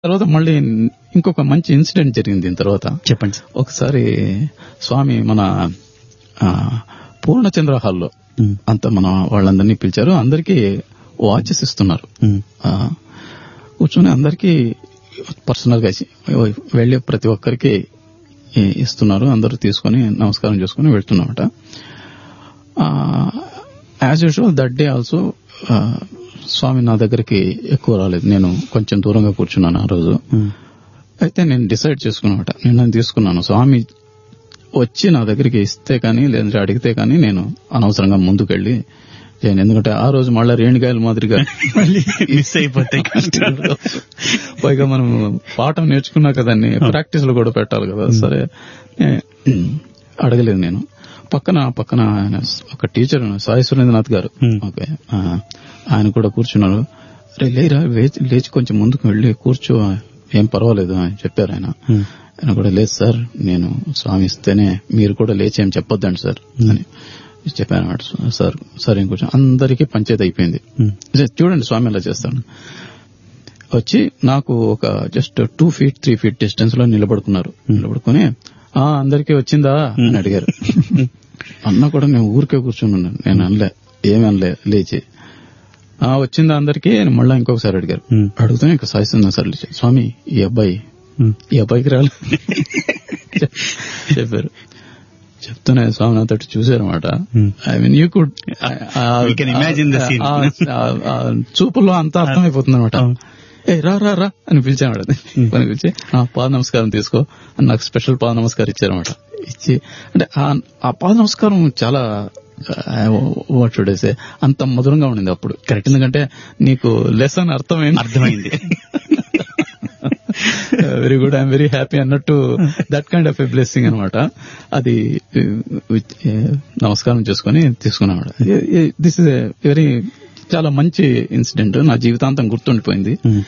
తర్వాత మళ్ళీ ఇంకొక మంచి ఇన్సిడెంట్ జరిగింది దీని తర్వాత చెప్పండి సార్ ఒకసారి స్వామి మన ఆ, పూర్ణచంద్ర హాల్లో ఉమ్, అంత మన వాళ్ళందరినీ పిలిచారు అందరికీ వాచెస్ ఇస్తున్నారు ఉమ్, ఆ, కూర్చొని అందరికీ పర్సనల్ గా ఇచ్చి, వెళ్ళే ప్రతి ఒక్కరికి ఈ- ఇస్తున్నారు అందరూ తీసుకొని నమస్కారం చేసుకుని వెళ్తున్నమాట as usual that day also Swami నా దగ్గరికి ఎక్కువ రాలేదు నేను కొంచెం దూరంగా కూర్చున్నాను ఆ రోజు ఉమ్, అయితే నేను డిసైడ్ చేసుకున్నమాట నేను తీసుకున్నాను స్వామి వచ్చి నా దగ్గరికి ఇస్తే కానీ లేదంటే అడిగితే కానీ నేను అనవసరంగా ముందుకెళ్ళి చేయను ఎందుకంటే ఆ రోజు మళ్ళీ రేణిగాయల మాదిరిగా మళ్ళీ మిస్ అయిపోతే కష్టం పైగా మనం పాఠం నేర్చుకున్నా కదండి ప్రాక్టీస్ లో కూడా పెట్టాలి కదా సరే ఏ, అడగలేదు నేను పక్కన పక్కన ఆయన ఒక టీచర్ సాయి సురేంద్రనాథ్ గారు Hmm. ఓకే ఆ, ఆయన కూడా కూర్చున్నారు రే లేరా లేచి లేచి కొంచెం ముందుకు వెళ్ళి కూర్చో ఏం పర్వాలేదు అని చెప్పారు ఆయన ఉమ్, ఆయన కూడా లేదు సార్ నేను స్వామి ఇస్తేనే మీరు కూడా లేచి ఏం చెప్పొద్దండి సార్ అని చెప్పాను అన్నమాట సార్ సార్ ఏం కూర్చొని అందరికీ పంచాయతీ అయిపోయింది ఉమ్, చూడండి స్వామి ఎలా చేస్తాను వచ్చి నాకు ఒక just two feet three feet distance లో నిలబడుకున్నారు నిలబడుకుని ఆ అందరికీ వచ్చిందా అని అడిగారు అన్న కూడా నేను ఊరికే కూర్చుని ఉన్నాను నేను అనలే ఏమి అనలే లేచి ఆ వచ్చిందా అందరికీ అని మళ్ళా ఇంకొకసారి అడిగారు ఉమ్, అడుగుతానే ఇంకా సాయిస్తున్నా సార్ లేచి స్వామి ఈ అబ్బాయి ఉమ్, ఈ అబ్బాయికి రాలే చెప్పారు చెప్తూనే స్వామి నాతో చూసారన్నమాట Hmm. I mean you could We can imagine the scene. చూపుల్లో అంతా అర్థమైపోతుంది అనమాట అవును. ఏ రా రా రా అని పిలిచామట పని పిలిచి ఆ పాద నమస్కారం తీసుకో అని నాకు స్పెషల్ పాద నమస్కారం ఇచ్చారన్నమాట ఇచ్చి అంటే ఆ- ఆ పాద నమస్కారం చాలా వాట్ షుడ్ సే అంత మధురంగా ఉండింది అప్పుడు కరెక్ట్ ఎందుకంటే నీకు లెసన్ అర్థమైంది అర్థమైంది very good I'm very happy అన్నట్టు that kind of a blessing అనమాట అది uh, uh, నమస్కారం చేసుకుని తీసుకున్నామాట దిస్ ఇస్ వెరీ చాలా మంచి ఇన్సిడెంట్ నా జీవితాంతం గుర్తుండిపోయింది ఉమ్,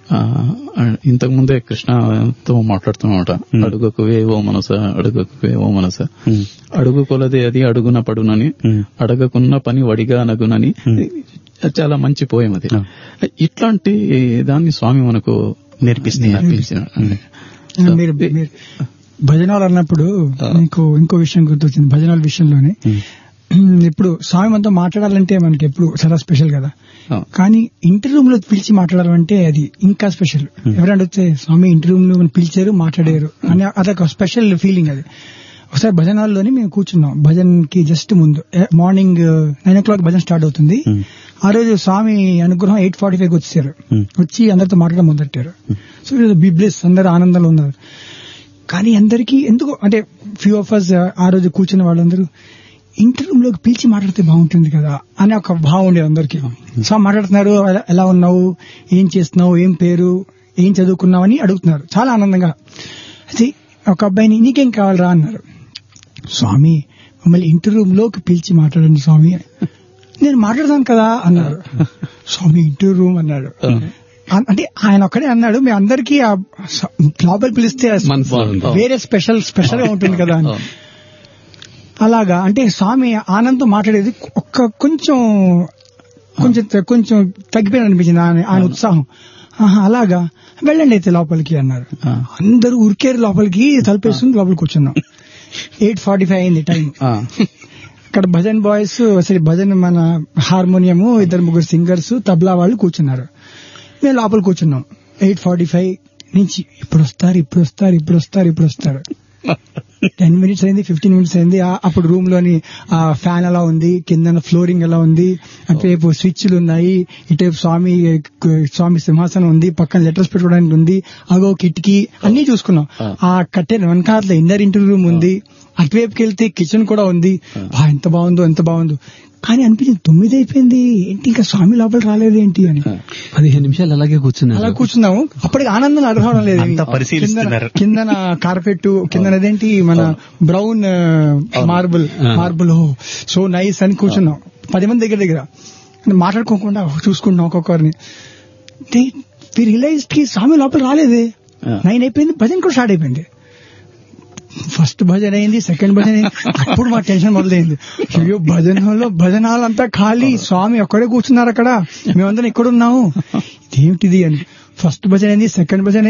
ఇంతకు ముందే కృష్ణతో మాట్లాడుతున్నమాట Hmm. అడుగకువే ఓ మనస అడుగకువే ఓ మనస ఉమ్, అడుగు కొలది అది అడుగున పడునని ఉమ్, అడగకున్న పని వడిగా అనగునని Hmm. చాలా మంచి పోయం అది Oh. ఇట్లాంటి దాన్ని స్వామి మనకు నేర్పిస్తున్నారు. నేర్పించిన మీరు మీరు భజనాలు అన్నప్పుడు మీకు ఇంకో విషయం గుర్తొచ్చింది భజనాల విషయంలోనే ఉమ్, ఇప్పుడు స్వామి మనతో మాట్లాడాలంటే మనకి ఎప్పుడు చాలా స్పెషల్ కదా కానీ ఇంటర్ రూమ్ లో పిలిచి మాట్లాడాలంటే అది ఇంకా స్పెషల్ ఎవరు అడిగితే స్వామి ఇంటర్ రూమ్ లో మనం పిలిచారు మాట్లాడారు అని అదొక స్పెషల్ ఫీలింగ్ అది ఒకసారి భజన హాల్లోని మేము కూర్చున్నాం భజన్ కి జస్ట్ ముందు morning nine o'clock bhajan start అవుతుంది Hmm. ఆ రోజు స్వామి అనుగ్రహం ఎయిట్ ఫార్టీ ఫైవ్ వచ్చారు Hmm. వచ్చి అందరితో మాట్లాడడం మొదలెట్టారు సో బిబ్లెస్ అందరు ఆనందంలో ఉన్నారు కానీ అందరికీ ఎందుకు అంటే ఫ్యూ ఆఫ్ అస్ ఆ రోజు కూర్చున్న వాళ్ళందరూ ఇంటర్ రూమ్ లోకి పిలిచి మాట్లాడితే బాగుంటుంది కదా అని ఒక భావం ఉండేది అందరికి సో మాట్లాడుతున్నారు ఎలా- ఎలా ఉన్నావు ఏం చేస్తున్నావు ఏం పేరు ఏం చదువుకున్నావు అని అడుగుతున్నారు చాలా ఆనందంగా అయితే ఒక అబ్బాయిని నీకేం కావాలరా అన్నారు స్వామి మమ్మల్ని ఇంటర్ రూమ్ లోకి పిలిచి మాట్లాడండి స్వామి నేను మాట్లాడదాను కదా అన్నారు స్వామి ఇంటర్ రూమ్ అన్నాడు అ- అంటే ఆయన ఒక్కడే అన్నాడు మీ అందరికీ ఆ స- లోపల పిలిస్తే ఆ మనసులో ఉంది. వేరే స్పెషల్ స్పెషల్ గా ఉంటుంది కదా అని. అవును. అలాగా అంటే స్వామి ఆనందం మాట్లాడేది ఒక్క కొంచెం కొంచెం కొంచెం తగ్గిపోయిన అనిపించింది ఆయన ఆయన ఉత్సాహం ఆహా, అలాగా వెళ్ళండి అయితే లోపలికి అన్నారు ఆ. అందరూ ఉరికేరు లోపలికి తలుపేసుకుని లోపలికి కూర్చున్నాం ఎయిట్ ఫార్టీ ఫైవ్ అయింది టైం ఆ, అక్కడ భజన్ బాయ్స్ అసలు భజన్ మన హార్మోనియము ఇద్దరు ముగ్గురు సింగర్స్ తబలా వాళ్ళు కూర్చున్నారు మేము లోపల కూర్చున్నాం ఎయిట్ ఫార్టీ ఫైవ్ నుంచి ఇప్పుడు వస్తారు ఇప్పుడు వస్తారు ఇప్పుడు వస్తారు ఇప్పుడు వస్తారు టెన్ మినిట్స్ అయింది ఫిఫ్టీన్ మినిట్స్ అయింది ఆ- అప్పుడు రూమ్ లోని ఆ ఫ్యాన్ ఎలా ఉంది కింద ఫ్లోరింగ్ ఎలా ఉంది అటువైపు స్విచ్లు ఉన్నాయి ఇటువైపు స్వామి స్వామి సింహాసనం ఉంది పక్కన లెటర్స్ పెట్టుకోవడానికి ఉంది అగో కిటికీ అన్ని చూసుకున్నాం ఆ కట్టెన్ వెనకాల ఇన్నర్ ఇంటర్వ్యూ రూమ్ ఉంది అటువైపుకి వెళ్తే కిచెన్ కూడా ఉంది బా ఎంత బాగుందో ఎంత బాగుందో కానీ అనిపించింది తొమ్మిది అయిపోయింది ఏంటి ఇంకా స్వామి లోపల రాలేదు ఏంటి అని పదిహేను నిమిషాలు అలాగే అలా కూర్చున్నారు కూర్చున్నాము అప్పటికి ఆనందం అడగడం లేదు అంతా పరిశీలిస్తున్నారు. కింద కార్పెట్ కింద అదేంటి మన brown marble marble oh so nice అని కూర్చున్నాం పది మంది దగ్గర దగ్గర మాట్లాడుకోకుండా చూసుకుంటున్నాం ఒక్కొక్కరిని వి రియలైజ్ కి స్వామి లోపల రాలేదే ఆ. నైన్ అయిపోయింది భజన కూడా స్టార్ట్ అయిపోయింది ఫస్ట్ భజన అయింది సెకండ్ భజన అయింది అప్పుడు మా టెన్షన్ మొదలైంది అయ్యో భజన హాల్లో భజన హాల్ అంతా ఖాళీ స్వామి ఒక్కడే కూర్చున్నారు అక్కడ మేమందరం ఇక్కడ ఉన్నాము ఇదేమిటిది అని ఫస్ట్ భజన ఏంది సెకండ్ భజన